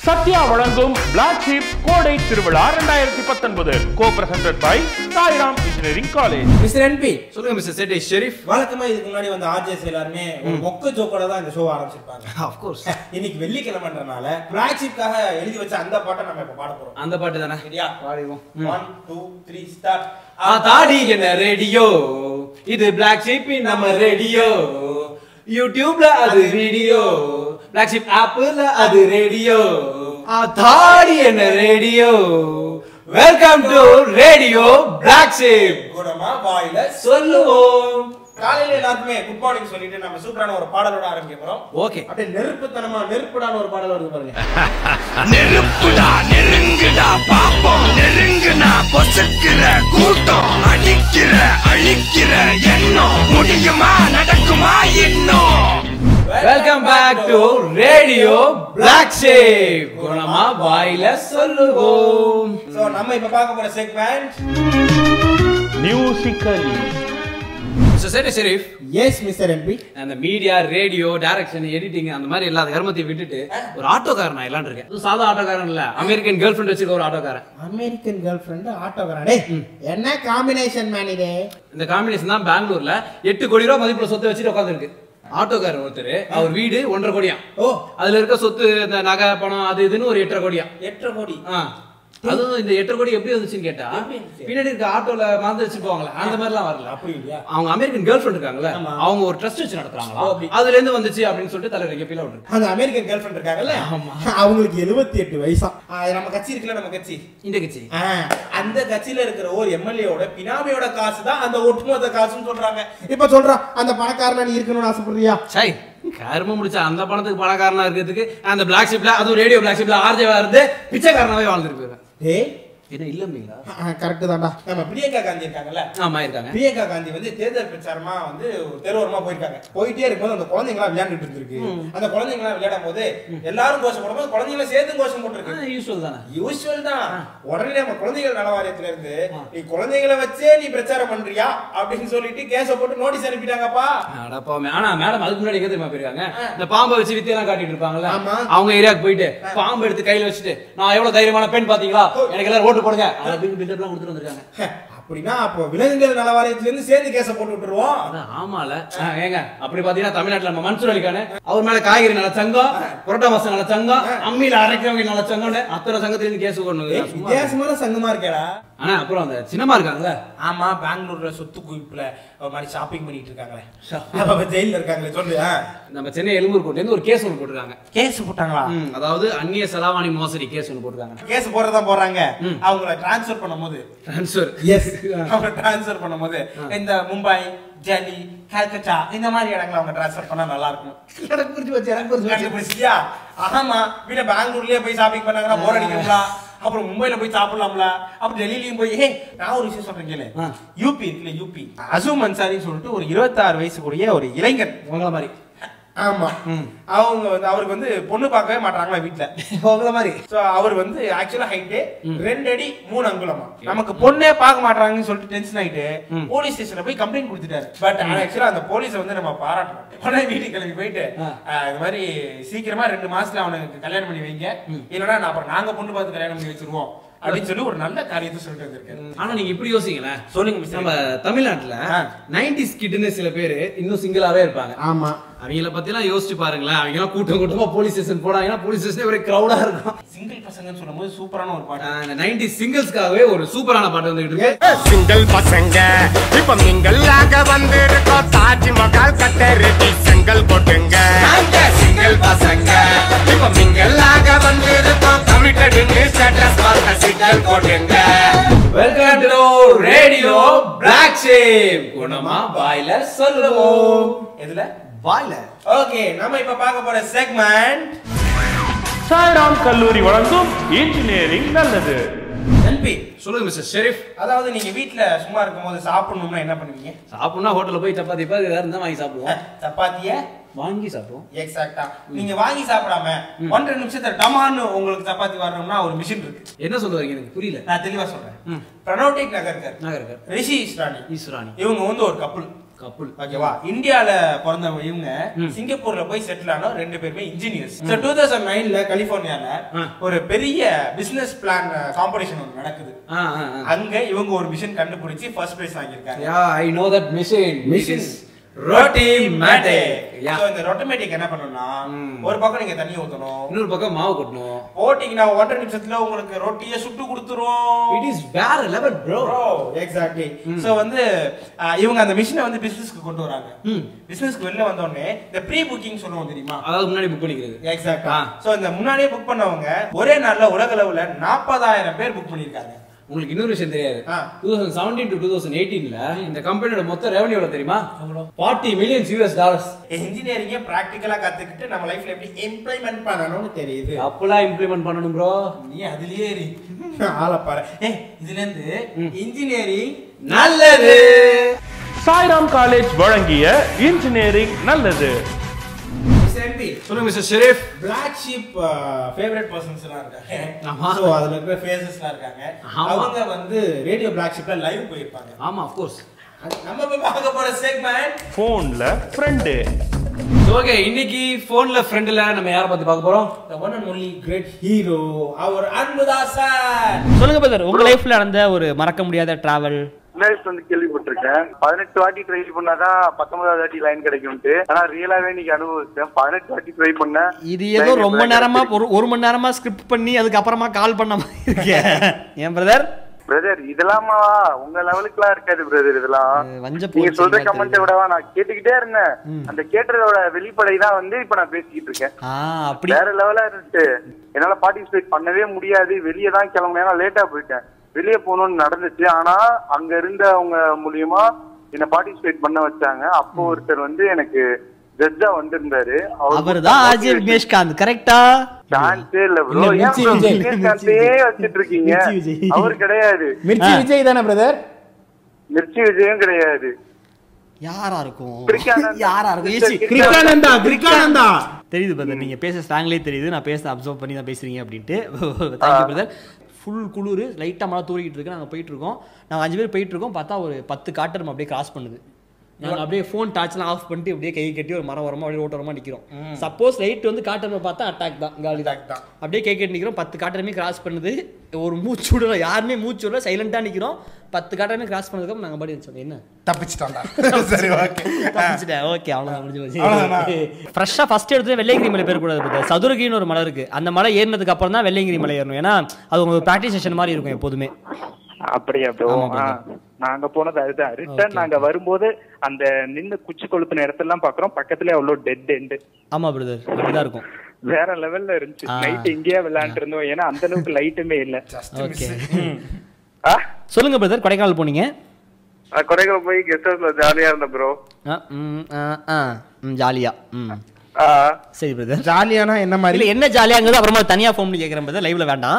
சத்யா வழங்கும் black sheep கோடை திருவிழா இரண்டாயிரத்தி பத்தொன்பது co presented by Sairam engineering college mister NB சொல்லுங்க மிஸ்டர் சேட்டை ஷெரீஃப் வழக்கமா இதுக்கு முன்னாடி வந்து ஆர்ஜேஸ் எல்லாருமே ஒரு மொக்க ஜோக்கோட தான் இந்த ஷோ ஆரம்பிச்சிருப்பாங்க ஆஃப் கோர்ஸ் இன்னைக்கு வெள்ளிக்கிழமைன்றனால பிளாக்ஷிப்காக எழுதி வச்ச அந்த பாட்டை நம்ம இப்ப பாட போறோம் அந்த பாட்டு தானே சரியா பாடிடுவோம் ஒன் டூ த்ரீ ஸ்டார்ட் ஆ தாடி என்ன ரேடியோ இது பிளாக் ஷீப் நம்ம ரேடியோ யூடியூப்ல அது வீடியோ பிளாக் ஷீப் ஆப்ல அது ரேடியோ ஆ தாடி என்ன radio welcome to radio black sheep குணமா வாயில சொல்லுவோம் காலையில எல்லாருக்குமே குட் மார்னிங் சொல்லிட்டு நம்ம சூப்பரான ஒரு பாடலோட ஆரம்பிக்க போறோம் ஓகே அப்படியே நெருப்புத்தனமா நெருப்புடான ஒரு பாடல் வருது பாருங்க நெருப்புடா நெருங்குடா பாப்போம் நெருங்குனா பொசுக்கிற கூட்டம் அடிக்கிற அழிக்கிற எண்ணம் முடியுமா நடக்குமா இன்னும் welcome back to radio black sheep குணமா வாயில சொல்லுவோம் சோ நம்ம இப்ப பார்க்க போற segment musically mister Chettai Sherif yes mister NB அந்த மீடியா ரேடியோ டைரக்ஷன் எடிட்டிங் அந்த மாதிரி எல்லா கர்மத்தையும் விட்டுட்டு ஒரு ஆட்டோக்காரன் நான் எல்லாம் இருக்கேன் அது சாதா ஆட்டோக்காரன் இல்ல அமெரிக்கன் கேர்ள் ஃபிரெண்ட் வச்சிருக்க ஒரு ஆட்டோக்காரன் அமெரிக்கன் கேர்ள் ஃப்ரெண்ட் ஆட்டோக்காரன் என்ன காம்பினேஷன் மேன் இது இந்த காம்பினேஷன் தான் பெங்களூர்ல எட்டு கோடி ரூபாய் மதிப்புல சொத்து வச்சுட்டு உட்காந்துருக்கு ஆட்டோக்காரர் ஒருத்தர் அவர் வீடு ஒன்றரை கோடியா ஓ அதுல இருக்க சொத்து இந்த நகை பணம் அது இதுன்னு ஒரு எட்டரை கோடியா எட்டரை கோடி ஆ. அதுவும் இந்த எட்டரை கோடி எப்படி வந்துச்சுன்னு கேட்டா எப்படி வந்துச்சு? பின்னாடி இருக்க ஆட்டோல மறந்து வச்சு போவாங்களே அந்த மாதிரிலாம் வரல அப்படி இல்லையா அவங்க அமெரிக்கன் கேர்ள் ஃபிரெண்ட் இருக்காங்கல்ல ஆமா. அவங்க ஒரு ட்ரஸ்ட் வச்சு நடத்துறாங்களா ஓ, அப்படி. அதுல இருந்து வந்துச்சு அப்படின்னு சொல்லிட்டு தலைவர் கீழே விட்டுருக்கு அந்த அமெரிக்கன் கேர்ள் ஃப்ரெண்ட் இருக்காங்கல்ல அவங்களுக்கு 78 எட்டு வயசா ஆ, நம்ம கட்சி இருக்குல்ல நம்ம கட்சி இந்த கட்சி ஆ, அந்த கட்சியில இருக்கிற ஒரு எம்எல்ஏவோட பினாமியோட காசு தான் அந்த ஒட்டுமொத்த காசுன்னு சொல்றாங்க இப்ப சொல்றான் அந்த பணக்காரனா நீ இருக்கணும்னு ஆசைப்படுறியா சை கரும முடிச்ச அந்த பணத்துக்கு பணக்காரனா இருக்கிறதுக்கு அந்த பிளாக் ஷிப்ல அதுவும் ரேடியோ பிளாக் ஷிப்ல ஆர்ஜேவா இருந்து பிச்சைக்காரனாவே வாழ்ந்துட்டு போயிருவேன் ஏய் என்ன இல்லைங்களா கரெக்ட் தான்டா நம்ம பிரியங்கா காந்தி இருக்காங்கல்ல ஆமா இருக்காங்க பிரியங்கா காந்தி வந்து தேர்தல் பிரச்சாரமா வந்து ஒரு தெருவோரமா போயிருக்காங்க போயிட்டே இருக்கும்போது அந்த குழந்தைங்களா விளையாண்டுட்டு இருந்திருக்கு அந்த குழந்தைங்களா விளையாடும் போது எல்லாரும் கோஷம் போடும்போது குழந்தைங்களும் சேர்த்து கோஷம் போட்டுருக்கு யூஸ்வல் தானே யூஸ்வல் தான் உடனே நம்ம குழந்தைகள் நல வாரியத்துல இருந்து நீ குழந்தைகளை வச்சே நீ பிரச்சாரம் பண்றியா அப்படின்னு சொல்லிட்டு கேஸ போட்டு நோட்டீஸ் அனுப்பிட்டாங்கப்பா அடப்பாவுமே. ஆனா மேடம் அதுக்கு முன்னாடி எங்க தெரியுமா போயிருக்காங்க இந்த பாம்பை வச்சு வித்தியெல்லாம் காட்டிட்டு இருப்பாங்கல்ல ஆமா. அவங்க ஏரியாக்கு போயிட்டு பாம்பு எடுத்து கையில வச்சுட்டு நான் எவ்வளவு தைரியமான பெண் பாத்தீங்களா எனக்கு எல்லாரும் ஓட்டு போடுங்க அப்படின்னு பில்டப்லாம் கொடுத்துட்டு வந்திருக்காங்க அப்படின்னா அப்போ விலங்குகள் நல வாரியத்துல இருந்து சேர்ந்து கேஸ போட்டு விட்டுருவோம் அதான் ஆமால ஆ, ஏங்க அப்படி பாத்தீங்கன்னா தமிழ்நாட்டுல நம்ம மன்சூர் அலிக்கானு அவர் மேல காய்கறி நல சங்கம் புரோட்டா மாசம் நல சங்கம் அம்மியில அரைக்கிறவங்க நல சங்கம்னு அத்தனை சங்கத்துல இருந்து கேஸ் ஏய், கொண்டு வித்தியாசமான சங்கமா இருக்கேடா ஆனா அப்புறம் அந்த சின்னமா இருக்காங்கல்ல ஆமா பெங்களூர்ல சொத்து குவிப்புல ஒரு மாதிரி ஷாப்பிங் பண்ணிட்டு இருக்காங்களே அப்ப ஜெயில இருக்காங்களே சொல்லு நம்ம சென்னை எழும்பூர் கோர்ட்ல இருந்து ஒரு கேஸ் ஒன்று போட்டிருக்காங்க கேஸ் போட்டாங்களா ம், அதாவது அந்நிய செலாவணி மோசடி கேஸ் ஒன்று போட்டிருக்காங்க கேஸ் போறதா போறாங்க அவங்கள டிரான்ஸ்ஃபர் பண்ணும்போது ட்ரான்ஸ்ஃபர் எஸ் அவங்க டிரான்ஸ்ஃபர் பண்ணும்போது இந்த மும்பை டெல்லி கல்கத்தா இந்த மாதிரி இடங்களை அவங்க டிரான்ஸ்ஃபர் பண்ணா நல்லா இருக்கும் எனக்கு புரிஞ்சு வச்சு எனக்கு புரிஞ்சு வச்சு கண்டுபிடிச்சியா ஆமா வீட பெங்களூர்லயே போய் ஷாப்பிங் பண்ணாங்கன்னா போர் அடிக்குங்களா அப்புறம் மும்பைல போய் சாப்பிடலாம்ல அப்புறம் டெல்லிலயும் போய் ஏ நான் ஒரு விஷயம் சொல்றேன் கேளு ஆ. யூபி இருக்குல்ல யூபி அசூம் அன்சாரின்னு சொல்லிட்டு ஒரு இருபத்தாறு வயசுக்குரிய ஒரு இளைஞர் உங்கள மாதிரி ஆமா அவங்க வந்து அவருக்கு வந்து பொண்ணு பார்க்கவே மாட்டாங்களா வீட்டுல உங்கள மாதிரி சோ அவர் வந்து ஆக்சுவலா ஹைட்டு ரெண்டு அடி மூணு அங்குலமா நமக்கு பொண்ணே பார்க்க மாட்டாங்கன்னு சொல்லிட்டு டென்ஷன் ஆயிட்டு போலீஸ் ஸ்டேஷன்ல போய் கம்ப்ளைண்ட் கொடுத்துட்டாரு பட் ஆக்சுவலா அந்த போலீஸ வந்து நம்ம பாராட்டணும் உடனே வீட்டுக்கு கிளம்பி போயிட்டு ஆ. ஆஹ், இது மாதிரி சீக்கிரமா ரெண்டு மாசத்துல அவனுக்கு கல்யாணம் பண்ணி வைங்க இல்லைன்னா நான் அப்புறம் நாங்க பொண்ணு பார்த்து கல்யாணம் பண்ணி வச்சிருவோம் அப்படின்னு சொல்லி ஒரு நல்ல காரியத்தை சொல்லிட்டு வந்திருக்காரு ஆனா நீங்க இப்படி யோசிங்களேன் சொல்லுங்க மிஸ்டர் நம்ம தமிழ்நாட்டுல ஆ. நைன்டிஸ் கிட்னு சில பேர் இன்னும் சிங்கிளாவே இருப்பாங்க ஆமா அவங்கள பத்தி எல்லாம் யோசிச்சு பாருங்களேன் அவங்க எல்லாம் கூட்டம் கூட்டமா போலீஸ் ஸ்டேஷன் போனாங்கன்னா போலீஸ் ஸ்டேஷன் ஒரே கிரௌடா இருக்கும் சிங்கிள் பசங்கன்னு சொல்லும்போது சூப்பரான ஒரு பாட்டு நைன்டி சிங்கிள்ஸ்க்காகவே ஒரு சூப்பரான பாட்டு வந்துகிட்டு இருக்கு சிங்கிள் பசங்க இப்ப மிங்கல்லாக வந்திருக்கோம் தாஜ்மஹால் கட்ட ரெடி செங்கல் போட்டுங்க சிங்கிள் பசங்க இப்ப மிங்கல்லாக வந்திருக்கோம் கமிட்டடுன்னு ஸ்டேட்டஸ் பார்க்க சிங்கல் போட்டுங்க welcome to radio black sheep குணமா வாயில சொல்லுவோம் எதுல வாயில ஓகே நம்ம இப்ப பார்க்க போற செக்மெண்ட் சாய்ராம் கல்லூரி வழங்கும் இன்ஜினியரிங் நல்லது என்பி சொல்லுங்க மிஸ்டர் ஷெரீஃப் அதாவது நீங்க வீட்ல சும்மா இருக்கும்போது சாப்பிடணும்னா என்ன பண்ணுவீங்க சாப்பிடணும்னா ஹோட்டல்ல போய் சப்பாத்தி பாதி ஏதாவது இருந்தா வாங்கி சாப்பிடுவோம் சப்பாத்திய வாங்கி சாப்பிடுவோம் எக்ஸாக்ட்டா நீங்க வாங்கி சாப்பிடாம ஒன்றரை நிமிஷத்துல டமான்னு உங்களுக்கு சப்பாத்தி வரணும்னா ஒரு மிஷின் இருக்கு என்ன சொல்ல வரீங்க எனக்கு புரியல நான் தெளிவா சொல்றேன் ம். பிரணோட்டிக் நகர்கர் நகர் ரிஷி இஸ்ரானி ஈஸ்வராணி இவங்க வந்து ஒரு கப்பல் கப்புல் ஓகேவா இந்தியால பிறந்தவங்க இவங்க சிங்கப்பூர்ல போய் செட்டில் ஆன ரெண்டு பேருமே இன்ஜினியர்ஸ் ஸோ டூ தௌசண்ட் நைன்ல கலிபோர்னியால ஆ. ஒரு பெரிய பிசினஸ் பிளான் காம்படிஷன் ஒன்று நடக்குது ஆ ஆ ஆ அங்க இவங்க ஒரு மிஷின் கண்டுபிடிச்சு ஃபர்ஸ்ட் பிரைஸ் வாங்கியிருக்காங்க yeah I know that machine Machine. Rotimatic yeah So, இந்த ரொட்டமேட்டிக் என்ன பண்ணணும்னா ம். ஒரு பக்கம் நீங்க தண்ணி ஊத்தணும் இன்னொரு பக்கம் மாவு கொட்டணும் போட்டீங்கன்னா ஒன்றரை நிமிஷத்துல உங்களுக்கு ரொட்டியை சுட்டு கொடுத்துரும் இட் இஸ் வேற லெவல் ப்ரோ எக்ஸாக்ட்லி சோ வந்து அஹ், இவங்க அந்த மிஷினை வந்து பிசினஸ்க்கு கொண்டு வராங்க ம். பிசினஸ்க்கு வெளில வந்த உடனே இந்த ப்ரீ புக்கிங் சொல்லுவோம் தெரியுமா அதாவது முன்னாடி புக் பண்ணிக்கிறது எக்ஸாக்ட்டா ஆ. சோ இந்த முன்னாடியே புக் பண்ணவங்க ஒரே நாள்ல உலக அளவுல நாற்பதாயிரம் பேர் புக் பண்ணிருக்காங்க உங்களுக்கு இன்னொரு விஷயம் தெரியாது ஆ. Two thousand seventeen to two thousand எயிட்டீன்ல இந்த கம்பெனியோட மொத்த ரெவன்யூ எவ்வளவு தெரியுமா ஃபார்ட்டி மில்லியன்ஸ் யூஎஸ் டாலர்ஸ் இன்ஜினியரிங்க பிராக்டிக்கலா கத்துக்கிட்டு நம்ம லைஃப்ல எப்படி இம்ப்ளிமெண்ட் பண்ணணும்னு தெரியுது அப்பெல்லாம் இம்ப்ளிமெண்ட் பண்ணணும் ப்ரோ நீ அதுலயே இரு ஆளை பாரு ஏய் இதுல இருந்து இன்ஜினியரிங் நல்லது சாய்ராம் காலேஜ் வழங்கிய இன்ஜினியரிங் நல்லது சொல்லுங்க mister Sherif black sheep favourite persons எல்லாம் இருக்காங்க ஆமா. சோ அதுல இருக்கிற ஃபேஸஸ் எல்லாம் இருக்காங்க ஆமா. அவங்க வந்து ரேடியோ பிளாக் ஷீப்ல லைவ் போயிருப்பாங்க ஆமா ஆஃப் கோர்ஸ் அது நம்ம போய் பார்க்க போற செக்மெண்ட் போன்ல ஃப்ரெண்டு ஓகே இன்னைக்கு போன்ல ஃப்ரெண்ட்ல நம்ம யாரை பத்தி பார்க்க போறோம் the one and only great hero our Anbudasan சொல்லுங்க பிரதர் உங்க லைஃப்ல நடந்த ஒரு மறக்க முடியாத டிராவல் சின்ன வந்து கேள்விப்பட்டிருக்கேன் பதினெட்டு வாட்டி ட்ரை பண்ணாதான் பத்தொன்பதாவது வாட்டி லைன் கிடைக்கும்ட்டு ஆனா ரியலாவே இன்னைக்கு அனுபவிச்சேன் பதினெட்டு வாட்டி ட்ரை பண்ணேன் இது ஏதோ ரொம்ப நேரமா ஒரு ஒரு மணி நேரமா ஸ்கிரிப்ட் பண்ணி அதுக்கப்புறமா கால் பண்ண மாதிரி இருக்கே ஏன் பிரதர் பிரதர் இதெல்லாமா உங்க லெவலுக்குலாம் இருக்காது பிரதர் இதெல்லாம் அது வஞ்ச நீங்க போச்சு சொல்ற மாதிரி கமெண்ட் தெரியுது. விடவா நான் கேட்டுக்கிட்டே இருந்தேன் அந்த கேட்டதோட வெளிப்படை தான் வந்து இப்ப நான் பேசிக்கிட்டு இருக்கேன் ஆ அப்படி வேற லெவலா இருந்துச்சு என்னால பார்ட்டிசிபேட் பண்ணவே முடியாது வெளியே தான் கிளம்புனேன் ஏன்னா லேட்டா போயிட்டேன் வெளியே போகணும்னு நடந்துச்சு ஆனா அங்க இருந்தவங்க மூலியமா என்ன பார்ட்டிசிபேட் பண்ண வச்சாங்க அப்போ ஒருத்தர் வந்து எனக்கு ஜட்ஜா வந்திருந்தாரு அவர் தான் ஆர்ஜே விக்னேஷ்காந்த் கரெக்டா சான்ஸே இல்ல ப்ரோ இல்ல, ஏன் மிர்ச்சி bro விஜய். விஜயகாந்தே வச்சிட்டு இருக்கீங்க மிர்ச்சி விஜய். அவர் கிடையாது மிர்ச்சி விஜய் தானே பிரதர் மிர்ச்சி விஜயும் கிடையாது யாரா இருக்கும் கிரிக்கானந்தா. யாரா இருக்கும் ஏச்சி, கிரிக்கானந்தா கிரிக்கானந்தா தெரியுது பிரதர் நீங்க பேச ஸ்லாங்லேயே தெரியுது நான் பேச அப்சர்வ் பண்ணி தான் பேசுறீங்க அப்படின்ட்டு தேங்க்யூ பிரதர் ஃபுல் குளிர் லைட்டாக மழை தூரிக்கிட்டு இருக்கு நாங்கள் போயிட்டு இருக்கோம் நாங்கள் அஞ்சு பேர் போயிட்டு இருக்கோம் பார்த்தா ஒரு பத்து காட்டர் அப்படியே கிராஸ் பண்ணுது நாங்கள் அப்படியே ஃபோன் டார்ச்லாம் ஆஃப் பண்ணிட்டு அப்படியே கை கட்டி ஒரு மரம் வரமா அப்படியே ரோட்டோரமாக நிற்கிறோம் சப்போஸ் லைட் வந்து காட்டர் பார்த்தா அட்டாக் தான் காலி தான் தான். அப்படியே கை கட்டி நிற்கிறோம் பத்து காட்டருமே கிராஸ் பண்ணுது ஒரு மூச்சு விடல யாருமே மூச்சு விடல சைலண்டாக நிற்கிறோம் பத்து காட்டருமே கிராஸ் பண்ணதுக்கப்புறம் நாங்கள் பாடி சொன்னோம் என்ன தப்பிச்சிட்டோம்டா சரி ஓகே தப்பிச்சிட்டேன் ஓகே அவ்வளோதான் முடிஞ்சு போச்சு ஃப்ரெஷ்ஷாக ஃபர்ஸ்ட் எடுத்து வெள்ளையங்கிரி மலை பேர் கூடாது சதுரகிரின்னு ஒரு மலை இருக்கு அந்த மலை ஏறினதுக்கு அப்புறம் தான் வெள்ளையங்கிரி மலை ஏறணும் ஏன்னா அது உங்களுக்கு ப்ராக்டிஸ் செஷன் மாதிரி இருக்கும் எப்போதுமே அப்படியா ப்ரோ ஆமா, நாங்க போனது அதுதான் ரிட்டர்ன் நாங்க வரும்போது அந்த நின்னு குச்சி கொளுத்தின இடத்தெல்லாம் பாக்குறோம் பக்கத்துல அவ்வளவு டெட் எண்டு ஆமா பிரதர் அப்படிதான் இருக்கும் வேற லெவல்ல இருந்துச்சு ஆ. நைட் இங்கேயே விளையாண்டு இருந்தோம் ஏன்னா அந்த அளவுக்கு லைட்டுமே இல்ல ஓகே ஆ? சொல்லுங்க பிரதர் கொடைக்கானல் போனீங்க நான் கொடைக்கானல் போய் கெஸ்ட் ஹவுஸ்ல ஜாலியா இருந்தேன் ப்ரோ ஆ, ம், ஆ, ஆ, ம், ஜாலியா ம் சரி பிரதர் ஜாலியானா என்ன மாதிரி இல்ல என்ன ஜாலியாங்கிறது அப்புறமா தனியா ஃபோன் பண்ணி கேட்குறேன் பிரதர் லைவ்ல வேண்டாம்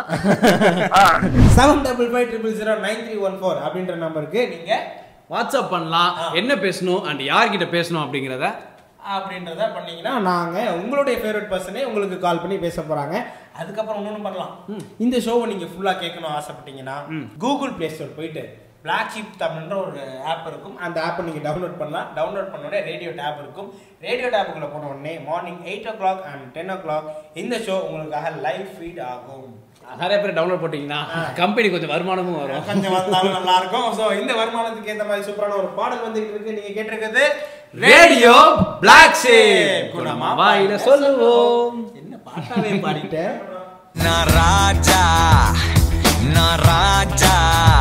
seven double five triple zero nine three one four அப்படின்ற நம்பருக்கு நீங்க வாட்ஸ்அப் பண்ணலாம் என்ன பேசணும் அண்ட் யார்கிட்ட பேசணும் அப்படிங்கிறத அப்படின்றத பண்ணீங்கன்னா நாங்க உங்களுடைய ஃபேவரட் பர்சனே உங்களுக்கு கால் பண்ணி பேச போறாங்க அதுக்கப்புறம் இன்னொன்று பண்ணலாம் இந்த ஷோவை நீங்க ஃபுல்லா கேட்கணும் ஆசைப்பட்டீங்கன்னா கூகுள் பிளே ஸ்டோர் போயிட்டு பிளாக் ஷீப் தமிழ்ன்ற ஒரு ஆப் இருக்கும் அந்த ஆப்பை நீங்க டவுன்லோட் பண்ணலாம் டவுன்லோட் பண்ண உடனே ரேடியோ டேப் இருக்கும் ரேடியோ டேப்புக்குள்ள போன உடனே morning eight o'clock and ten o'clock இந்த ஷோ உங்களுக்காக லைவ் ஃபீட் ஆகும் நிறைய பேர் டவுன்லோட் போட்டீங்கன்னா கம்பெனி கொஞ்சம் வருமானமும் வரும் கொஞ்சம் வந்தாலும் நல்லா இருக்கும் ஸோ இந்த வருமானத்துக்கு ஏற்ற மாதிரி சூப்பரான ஒரு பாடல் வந்துகிட்டு இருக்கு நீங்க கேட்டிருக்கிறது ரேடியோ பிளாக் ஷேப் குணமா வாயில சொல்லுவோம் என்ன பாட்டாவே பாடிட்டேன் நான் ராஜா நான் ராஜா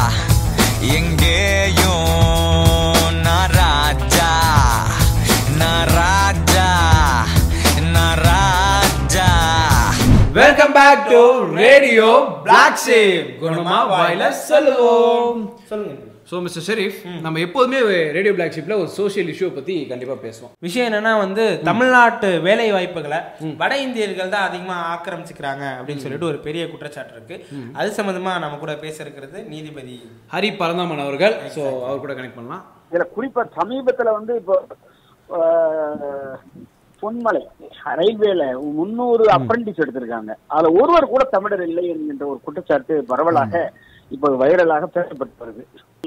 எங்கேயும் நான் ராஜா நான் ராஜா நான் ராஜா welcome back to radio black sheep குணமா வாயில சொல்லுவோம் சொல்லுங்க ஸோ மிஸ்டர் ஷெரீஃப் நம்ம எப்போதுமே ரேடியோ பிளாக் ஷிப்ல ஒரு சோஷியல் இஷ்யூ பத்தி கண்டிப்பா பேசுவோம் விஷயம் என்னன்னா வந்து தமிழ்நாட்டு வேலை வாய்ப்புகளை வட இந்தியர்கள் தான் அதிகமா ஆக்கிரமிச்சுக்கிறாங்க அப்படின்னு சொல்லிட்டு ஒரு பெரிய குற்றச்சாட்டு இருக்கு அது சம்பந்தமா நம்ம கூட பேச இருக்கிறது நீதிபதி ஹரி பரந்தாமன் அவர்கள் ஸோ அவர் கூட கனெக்ட் பண்ணலாம் இதுல குறிப்பா சமீபத்துல வந்து இப்போ ஆஹ், பொன்மலை ரயில்வேல முன்னூறு அப்ரண்டிஸ் எடுத்திருக்காங்க அதுல ஒருவர் கூட தமிழர் இல்லை என்கின்ற ஒரு குற்றச்சாட்டு பரவலாக இப்போ வைரலாக பேசப்பட்டு வருது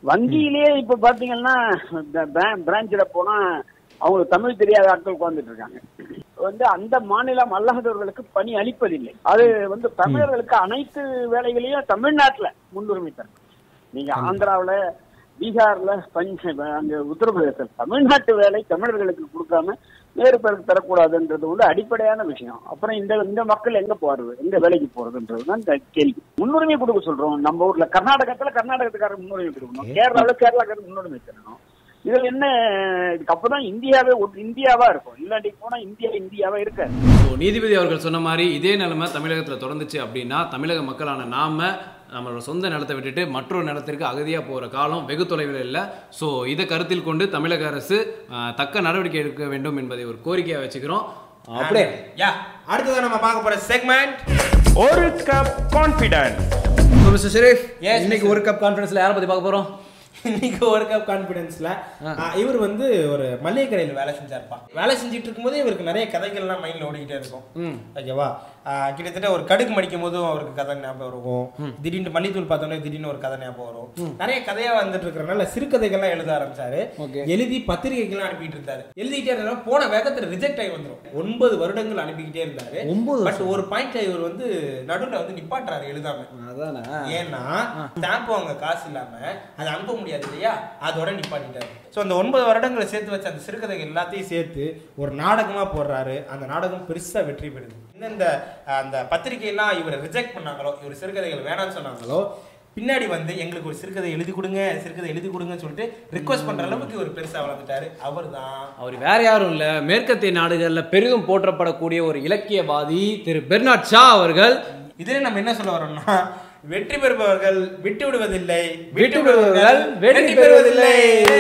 வங்கியிலேயே இப்ப பாத்தீங்கன்னா பிரான்ச்சில் போனா அவங்களுக்கு தமிழ் தெரியாத ஆட்கள் உட்கார்ந்துட்டு இருக்காங்க வந்து அந்த மாநிலம் அல்லாதவர்களுக்கு பணி அளிப்பதில்லை அது வந்து தமிழர்களுக்கு அனைத்து வேலைகளையும் தமிழ்நாட்டுல முன்னுரிமை தரும் நீங்க ஆந்திராவுல பீகார்ல பஞ்ச அங்க உத்தரப்பிரதேசம் தமிழ்நாட்டு வேலை தமிழர்களுக்கு கொடுக்காம வேறு பேருக்கு தரக்கூடாதுன்றது வந்து அடிப்படையான விஷயம் அப்புறம் இந்த இந்த மக்கள் எங்க போறது எங்க வேலைக்கு போறதுன்றது தான் இந்த கேள்வி முன்னுரிமை கொடுக்க சொல்றோம் நம்ம ஊர்ல கர்நாடகத்துல கர்நாடகத்துக்காரர் முன்னுரிமை கொடுக்கணும் கேரளாவில் கேரளாக்காரர் முன்னுரிமை தரணும் இதுல என்ன இதுக்கு அப்பதான் இந்தியாவே ஒரு இந்தியாவா இருக்கும் இல்லாட்டி போனா இந்தியா இந்தியாவா இருக்காது ஸோ நீதிபதி அவர்கள் சொன்ன மாதிரி இதே நிலைமை தமிழகத்தில் தொடர்ந்துச்சு அப்படின்னா தமிழக மக்களான நாம நம்மளோட சொந்த நிலத்தை விட்டுட்டு மற்றொரு நிலத்திற்கு அகதியாக போகிற காலம் வெகு தொலைவில் இல்லை ஸோ இதை கருத்தில் கொண்டு தமிழக அரசு ஆஹ், தக்க நடவடிக்கை எடுக்க வேண்டும் என்பதை ஒரு கோரிக்கையாக வச்சுக்கிறோம் அப்படியே யா அடுத்ததான் நம்ம பார்க்க போற செக்மெண்ட் ஒரு cup confidence mister Sherif Yes, இன்னைக்கு Mr. ஒரு கப் கான்ஃபரன்ஸில் யாரை பற்றி பார்க்க போகிறோம் இன்னைக்கு ஒரு கப் கான்பிடன்ஸ்ல இவர் வந்து ஒரு மளிகை கடையில் வேலை செஞ்சாருப்பா வேலை செஞ்சுட்டு இருக்கும்போதே இவருக்கு நிறைய கதைகள்லாம் மைண்ட்ல ஓடிக்கிட்டே இருக்கும் ஓகேவா ஆ, கிட்டத்தட்ட ஒரு கடுகு மடிக்கும் போதும் அவருக்கு கதை ஞாபகம் இருக்கும் திடீர்னு மல்லித்தூள் பார்த்தோன்னே திடீர்னு ஒரு கதை ஞாபகம் வரும் நிறைய கதையா வந்துட்டு இருக்கிறனால சிறுகதைகள்லாம் எழுத ஆரம்பிச்சாரு எழுதி பத்திரிகைகள்லாம் அனுப்பிட்டு இருந்தாரு எழுதிட்டே இருந்தாரு போன வேகத்துல ரிஜெக்ட் ஆகி வந்துரும் ஒன்பது வருடங்கள் அனுப்பிக்கிட்டே இருந்தாரு ஒன்பது பட் ஒரு பாயிண்ட்ல இவர் வந்து நடுவுல வந்து நிப்பாட்டுறாரு எழுதாம அதானே ஏன்னா ஸ்டாம்ப் வாங்க காசு இல்லாம அதை அனுப்ப முடியாது இல்லையா அதோட நிப்பாட்டிட்டாரு ஸோ அந்த ஒன்பது வருடங்களை சேர்த்து வச்ச அந்த சிறுகதைகள் எல்லாத்தையும் சேர்த்து ஒரு நாடகமா போடுறாரு அந்த நாடகம் பெருசா வெற்றி பெறுது இந்த அந்த பத்திரிகையெல்லாம் இவரை ரிஜெக்ட் பண்ணாங்களோ இவர் சிறுகதைகள் வேணாம்னு சொன்னாங்களோ பின்னாடி வந்து எங்களுக்கு ஒரு சிறுகதை எழுதி கொடுங்க சிறுகதை எழுதி கொடுங்கன்னு சொல்லிட்டு ரிக்வஸ்ட் பண்ற அளவுக்கு இவர் பெருசா வளர்ந்துட்டாரு அவர் தான் அவர் வேற யாரும் இல்ல மேற்கத்திய நாடுகள்ல பெரிதும் போற்றப்படக்கூடிய ஒரு இலக்கியவாதி திரு பெர்னாட் ஷா அவர்கள் இதுல நம்ம என்ன சொல்ல வரோம்னா வெற்றி பெறுபவர்கள் விட்டு விடுவதில்லை விட்டு விடுபவர்கள் வெற்றி பெறுவதில்லை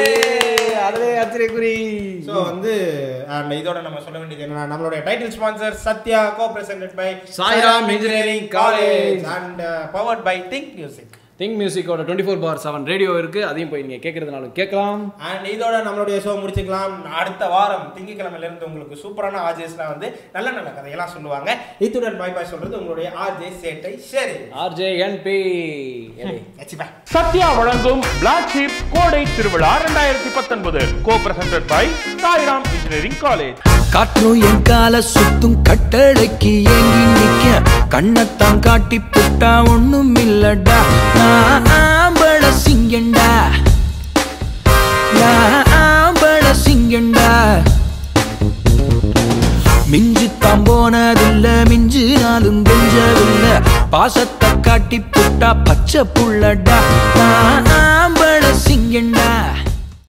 அதுவே ஆச்சரியக்குறி ஸோ வந்து and இதோட நம்ம சொல்ல வேண்டியது என்னன்னா நம்மளுடைய title sponsor Sathya co presented by Sairam engineering college. And powered by think music think மியூசிக்கோட twenty four bar seven radio இருக்கு அதையும் போய் நீங்க கேட்கறதுனாலும் கேட்கலாம் அண்ட் இதோட நம்மளுடைய ஷோ முடிச்சுக்கலாம் அடுத்த வாரம் திங்கக்கிழமையில இருந்து உங்களுக்கு சூப்பரான ஆர்ஜேஸ்லாம் வந்து நல்ல நல்ல கதையெல்லாம் சொல்லுவாங்க இத்துடன் பாய் பாய் சொல்றது உங்களுடைய ஆர்ஜே சேட்டை சரி ஆர்ஜே என்பி சத்யா வழங்கும் பிளாக் ஷீப் கோடை திருவிழா ரெண்டாயிரத்தி பத்தொன்பது co presented by Sairam engineering college காற்றும் என் கால சுத்தும் கட்டளைக்கு ஏங்கி நிக்க கண்ணத்தான் காட்டி புட்டா ஒண்ணும் இல்லடா நான் ஆம்பள சிங்கண்டா நான் ஆம்பள சிங்கண்டா மிஞ்சித்தான் போனதில்ல மிஞ்சினாலும் கெஞ்சவில்ல பாசத்தை காட்டி புட்டா பச்சை புள்ளடா நான் ஆம்பள சிங்கண்டா